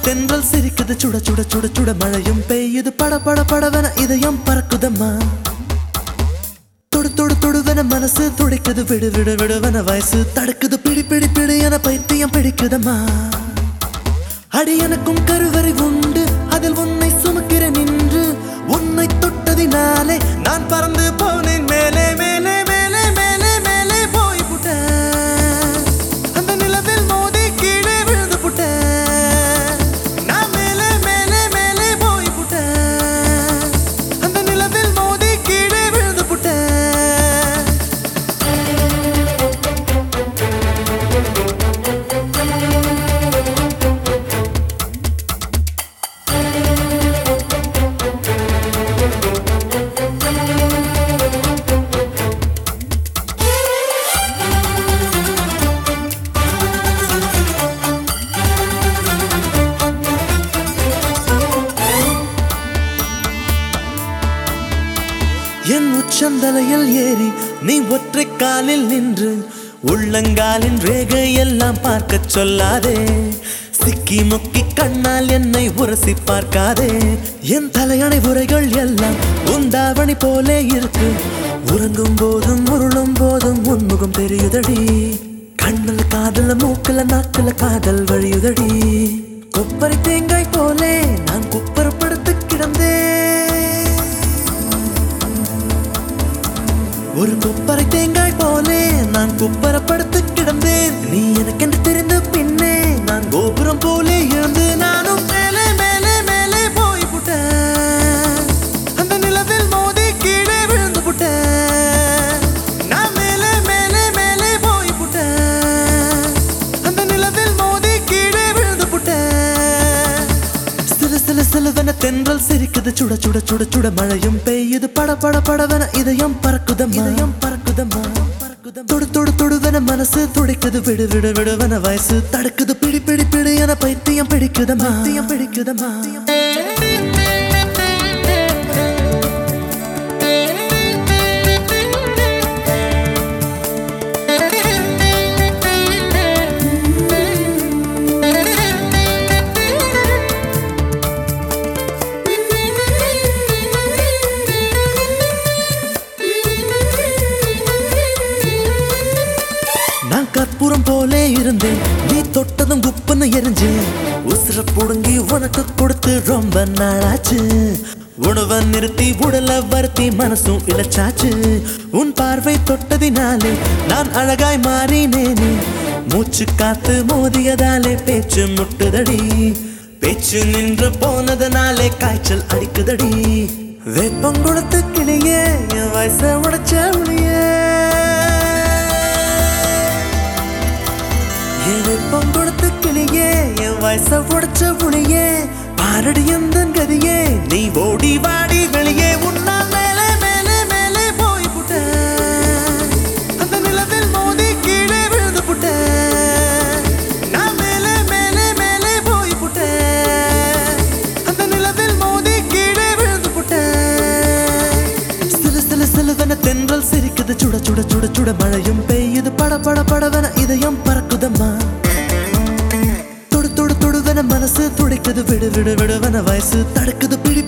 தென்றல் சிரிக்குது சுட சுட சுட சுட மழையும் பெய்யுது பட பட படவன இதயம் பறக்குதம்மா தொடு தொடு தொடுவன மனசு துடிக்குது விடு விடு விடுவன வயசு தடுக்குது பிடி பிடி பிடி என பைத்தியம் பிடிக்குதம்மா அடி எனக்கும் கருவறை உண்டு அதில் உன்னை சுமக்கிறேன் நின்று உன்னை தொட்டதினாலே நான் பறந்து போனேன் மேலே மேலே மேலே மேலே மேலே போய் புட்டேன் அந்த நிலவில் மோதி கீழே விழுந்து புட்டேன் நான் மேலே மேலே மேலே போய் புட்டேன் அந்த நிலவில் மோதி கீழே விழுந்து புட்டேன் என் உச்சந்தலையில் ஏறி நீ ஒற்றை காலில் நின்று உள்ளங்காலின் ரேகை எல்லாம் பார்க்கச் சொல்லாதே சிக்கி முக்கி கண்ணால் என்னை உரசி பார்க்காதே என் தலையணை உரைகள் எல்லாம் உந்தாவணி போலே இருக்கு உறங்கும் போதும் உருளும் போதும் உன்முகம் தெரியுதடி கண்ணுல காதல மூக்குல நாக்குல காதல் வழியுதடி கொப்பரை தேங்காய் போலே நான் குப்பரப்படுத்து கிடந்தேன் ஒரு குப்பரை தேங்காய் போலே நான் குப்பரப்படுத்து கிடந்தேன் நீ எனக்கென்று தெரிந்த பின்னே நான் கோபுரம் போலே எழுந்து நானும் மேலே மேலே மேலே போய் புட்டேன் அந்த நிலவில் மோதி கீழே விழுந்து புட்டேன் நான் மேலே மேலே மேலே போய் புட்டேன் அந்த நிலவில் மோதி கீழே விழுந்து புட்டேன் சிலு சிலு சிலுவென தென்றல் சிரிக்குது சுட சுட சுட சுட மழையும் பெய்யுது பட பட படவென இதயம் பறக்குதம்மா இதயம் பறக்குதம்மா தொடு தொடு தொடுவென மனசு துடிக்குது விடு விடு விடுவென வயசு தடுக்குது பிடி பிடி பிடி என பைத்தியம் பிடிக்குதம்மா பைத்தியம் பிடிக்குதம்மா நான் கற்பூரம் போலே இருந்தேன் நீ தொட்டதும் குப்புன்னு எரிஞ்சேன் உசுர புடுங்கி உனக்கு கொடுத்து ரொம்ப நாளாச்சு உணவை நிறுத்தி உடல வருத்தி மனசும் இழைச்சாச்சு உன் பார்வை தொட்டதினாலே நான் அழகாய் மாறினேனே மூச்சு காத்து மோதியதாலே பேச்சு முட்டுதடி பேச்சு நின்று போனதனாலே காய்ச்சல் அடிக்குதடி வெப்பம் கொடுத்து கிளியே என் வயச உடைச்ச ஒளியே என் வெப்பம் கொடுத்து கிளியே என் வயச உடைச்ச புளியே பாரடி எந்த கதியே நீ ஓடி வாடி வெளியே உன்னா மேலே மேலே மேலே போய் புட்டேன் அந்த நிலவில் மோதி கீழே விழுந்து புட்டேன் நான் மேலே மேலே மேலே போய் புட்டேன் அந்த நிலவில் மோதி கீழே விழுந்து புட்டேன் சிலு சிலு சிலுவென தென்றல் சிரிக்குது சுட சுட சுட சுட மழையும் பெய்யுது பட பட படவன இதயம் பறக்குதம்மா தொடு தொடு தொடுவன மனசு துடிக்குது விடு விடு விடுவன வயசு தடுக்குது பிடி